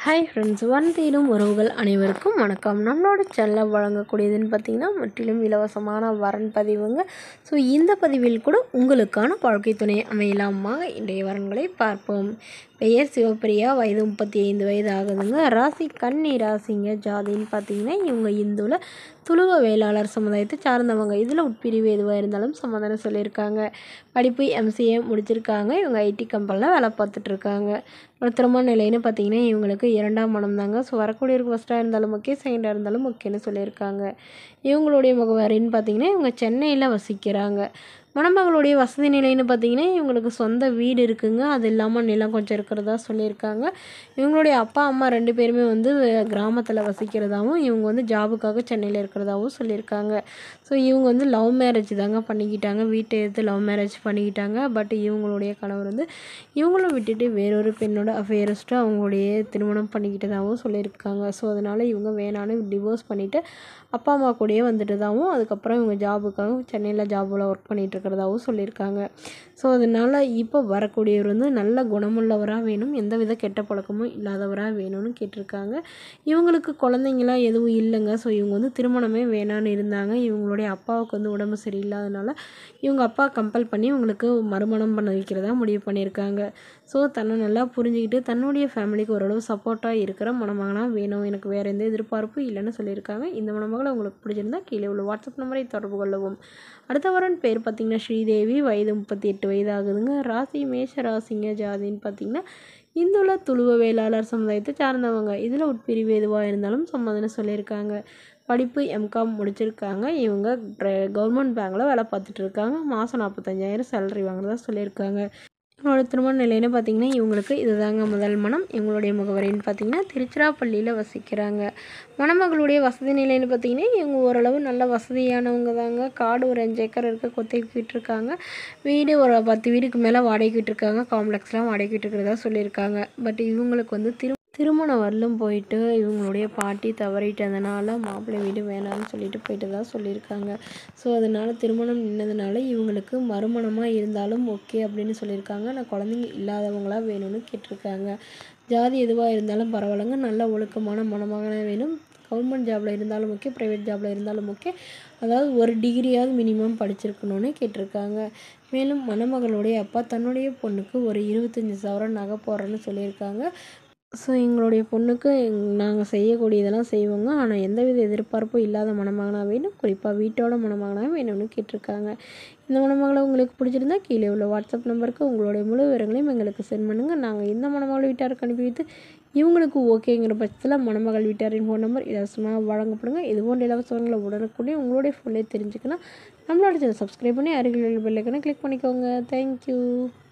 hi friends வந்தேனும் உறவுகள் அனைவருக்கும் வணக்கம் நம்மளோட சேனலில் வழங்கக்கூடியதுன்னு பார்த்தீங்கன்னா முற்றிலும் இலவசமான வரன் பதிவுங்க ஸோ இந்த பதிவில் கூட உங்களுக்கான வாழ்க்கை துணை அமையலாமா இன்றைய வரன்களை பார்ப்போம் பெயர் சிவப்பிரியா வயது முப்பத்தி ஐந்து வயது ஆகுதுங்க ராசி கன்னி ராசிங்க ஜாதின்னு பார்த்தீங்கன்னா இவங்க இந்துவில் துளுவ வேளாளர் சமுதாயத்தை சார்ந்தவங்க இதில் உட்பிரிவு எதுவாக இருந்தாலும் சமாதானம் சொல்லியிருக்காங்க படிப்பு எம்சிஏ முடிச்சிருக்காங்க இவங்க ஐடி கம்பெனியில் வேலை பார்த்துட்ருக்காங்க ஒரு திருமண நிலைன்னு பார்த்தீங்கன்னா இவங்களுக்கு இரண்டாம் மனம் தாங்க ஸோ வரக்கூடியவருக்கு ஃபஸ்ட்டாக இருந்தாலும் ஓகே செகண்டாக இருந்தாலும் ஓகேன்னு சொல்லியிருக்காங்க இவங்களுடைய முகவரின்னு பார்த்தீங்கன்னா இவங்க சென்னையில் வசிக்கிறாங்க மணமகளுடைய வசதி நிலைன்னு பார்த்தீங்கன்னா இவங்களுக்கு சொந்த வீடு இருக்குங்க அது இல்லாமல் நிலம் கொஞ்சம் இருக்கிறதா சொல்லியிருக்காங்க இவங்களுடைய அப்பா அம்மா ரெண்டு பேருமே வந்து கிராமத்தில் வசிக்கிறதாவும் இவங்க வந்து ஜாபுக்காக சென்னையில் இருக்கிறதாவும் சொல்லியிருக்காங்க ஸோ இவங்க வந்து லவ் மேரேஜ் தாங்க பண்ணிக்கிட்டாங்க வீட்டை எடுத்து லவ் மேரேஜ் பண்ணிக்கிட்டாங்க பட் இவங்களுடைய கணவர் வந்து இவங்களும் விட்டுட்டு வேறொரு பெண்ணோட அஃபேரஸ்ட்டு அவங்களுடைய திருமணம் பண்ணிக்கிட்டதாகவும் சொல்லியிருக்காங்க ஸோ அதனால் இவங்க வேணான்னு டிவோர்ஸ் பண்ணிவிட்டு அப்பா அம்மா கூடயே வந்துட்டதாகவும் அதுக்கப்புறம் இவங்க ஜாபுக்காக சென்னையில் ஜாபில் ஒர்க் பண்ணிகிட்டு இருக்கிறதாகவும் சொல்லியிருக்காங்க ஸோ அதனால் இப்போ வரக்கூடியவர் வந்து நல்ல குணமுள்ளவராக வேணும் எந்தவித கெட்ட பழக்கமும் இல்லாதவராக வேணும்னு கேட்டிருக்காங்க இவங்களுக்கு குழந்தைங்களாம் எதுவும் இல்லைங்க ஸோ இவங்க வந்து திருமணமே வேணான்னு இருந்தாங்க இவங்களுடைய அப்பாவுக்கு வந்து உடம்பு சரியில்லாதனால இவங்க அப்பா கம்பல் பண்ணி இவங்களுக்கு மறுமணம் பண்ண வைக்கிறதா முடிவு பண்ணியிருக்காங்க ஸோ தன்னை நல்லா புரிஞ்சுக்கிட்டு தன்னுடைய ஃபேமிலிக்கு ஓரளவு சப்போர்ட்டாக இருக்கிற மணமகனாக வேணும் எனக்கு வேறு எந்த எதிர்பார்ப்பும் இல்லைன்னு சொல்லியிருக்காங்க இந்த மணமகளை உங்களுக்கு பிடிச்சிருந்தா கீழே உள்ள வாட்ஸ்அப் நம்பரை தொடர்பு கொள்ளவும் அடுத்த வரன் பேர் பார்த்திங்கன்னா ஸ்ரீதேவி வயது முப்பத்தி எட்டு வயது ஆகுதுங்க ராசி மேஷ ராசிங்க ஜாதின்னு பார்த்திங்கன்னா இந்துல துளுவ வேளாளர் சமுதாயத்தை சார்ந்தவங்க இதில் உட்பிரிவு எதுவாக இருந்தாலும் சம்மதம்னு சொல்லியிருக்காங்க படிப்பு எம்காம் முடிச்சிருக்காங்க இவங்க கவர்மெண்ட் பேங்கில் வேலை பார்த்துட்டு இருக்காங்க மாதம் நாற்பத்தஞ்சாயிரம் சேலரி வாங்குறதா சொல்லியிருக்காங்க இவங்களோட திருமண நிலைன்னு பார்த்தீங்கன்னா இவங்களுக்கு இதுதாங்க முதல் மனம் இவங்களுடைய முகவரின்னு பார்த்தீங்கன்னா திருச்சிராப்பள்ளியில் வசிக்கிறாங்க மணமகளுடைய வசதி நிலைன்னு பார்த்தீங்கன்னா இவங்க ஓரளவு நல்ல வசதியானவங்க தாங்க காடு ஒரு அஞ்சு ஏக்கர் இருக்க கொத்தைக்கு விட்டுருக்காங்க வீடு ஒரு பத்து வீடுக்கு மேலே வாடகைக்கு விட்டுருக்காங்க காம்ப்ளெக்ஸ்லாம் வாடகைக்கு விட்டுருக்கிறதா சொல்லியிருக்காங்க பட் இவங்களுக்கு வந்து திரு திருமணம் வரலும் போயிட்டு இவங்களுடைய பாட்டி தவறிட்டதுனால மாப்பிள்ளை வீடு வேணாம்னு சொல்லிட்டு போயிட்டு தான் சொல்லியிருக்காங்க ஸோ அதனால் திருமணம் நின்னதுனால இவங்களுக்கு மறுமணமாக இருந்தாலும் ஓகே அப்படின்னு சொல்லியிருக்காங்க நான் குழந்தைங்க இல்லாதவங்களாக வேணும்னு கேட்டிருக்காங்க ஜாதி எதுவாக இருந்தாலும் பரவாயில்லைங்க நல்ல ஒழுக்கமான மணமகனாக வேணும் கவர்மெண்ட் ஜாபில் இருந்தாலும் ஓகே ப்ரைவேட் ஜாபில் இருந்தாலும் ஓகே அதாவது ஒரு டிகிரியாவது மினிமம் படிச்சிருக்கணும்னு கேட்டிருக்காங்க மேலும் மணமகளுடைய அப்பா தன்னுடைய பொண்ணுக்கு ஒரு இருபத்தஞ்சி சவரம் நகை போடுறேன்னு சொல்லியிருக்காங்க ஸோ எங்களுடைய பொண்ணுக்கு நாங்கள் செய்யக்கூடியதெல்லாம் செய்வோங்க ஆனால் எந்தவித எதிர்பார்ப்பும் இல்லாத மணமகனாக வேணும் குறிப்பாக வீட்டோட மணமகனாக வேணும்னு கேட்டிருக்காங்க இந்த மணமகளை உங்களுக்கு பிடிச்சிருந்தா கீழே உள்ள வாட்ஸ்அப் நம்பருக்கு உங்களுடைய முழு விவரங்களையும் எங்களுக்கு சென்ட் பண்ணுங்கள் நாங்கள் இந்த மணமகள் வீட்டாருக்கு அனுப்பி வைத்து இவங்களுக்கு ஓகேங்கிற பட்சத்தில் மணமகள் வீட்டாரின் ஃபோன் நம்பர் இலவசமாக வழங்கப்படுங்க இது போன்ற இலவசங்களை உடனுக்குடனே உங்களுடைய ஃபோன்லேயே தெரிஞ்சுக்கலாம் நம்மளோட சேனல் சப்ஸ்கிரைப் பண்ணி அருகில் உள்ள பெல்லைக்கனை கிளிக் பண்ணிக்கோங்க தேங்க்யூ